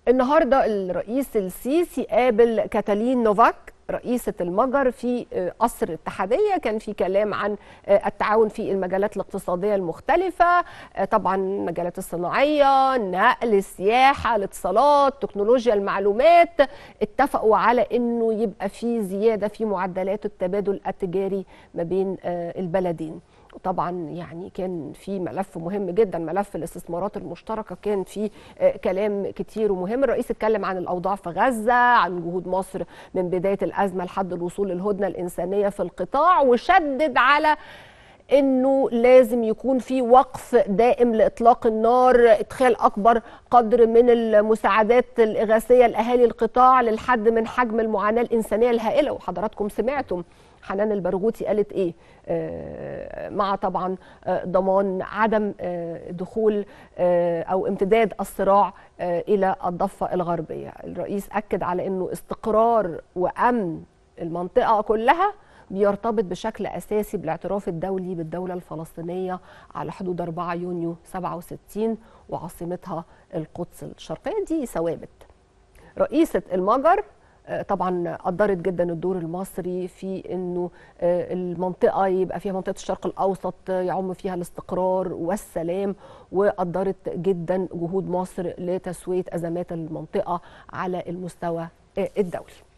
النهارده الرئيس السيسي قابل كاتالين نوفاك رئيسة المجر في قصر الاتحادية كان في كلام عن التعاون في المجالات الاقتصادية المختلفة طبعا المجالات الصناعية النقل السياحة الاتصالات تكنولوجيا المعلومات اتفقوا على انه يبقى في زيادة في معدلات التبادل التجاري ما بين البلدين طبعا يعني كان في ملف مهم جدا ملف الاستثمارات المشتركه كان في كلام كتير ومهم الرئيس اتكلم عن الاوضاع في غزه عن جهود مصر من بدايه الازمه لحد الوصول للهدنه الانسانيه في القطاع وشدد على انه لازم يكون في وقف دائم لاطلاق النار ادخال اكبر قدر من المساعدات الاغاثيه لاهالي القطاع للحد من حجم المعاناه الانسانيه الهائله وحضراتكم سمعتم حنان البرغوثي قالت ايه آه مع طبعا آه ضمان عدم آه دخول او امتداد الصراع الى الضفه الغربيه الرئيس اكد على انه استقرار وامن المنطقه كلها بيرتبط بشكل اساسي بالاعتراف الدولي بالدوله الفلسطينيه على حدود 4 يونيو 67 وعاصمتها القدس الشرقيه دي ثوابت رئيسه المجر طبعا قدرت جدا الدور المصري في انه المنطقه يبقى فيها منطقه الشرق الاوسط يعم فيها الاستقرار والسلام وقدرت جدا جهود مصر لتسويه ازمات المنطقه على المستوى الدولي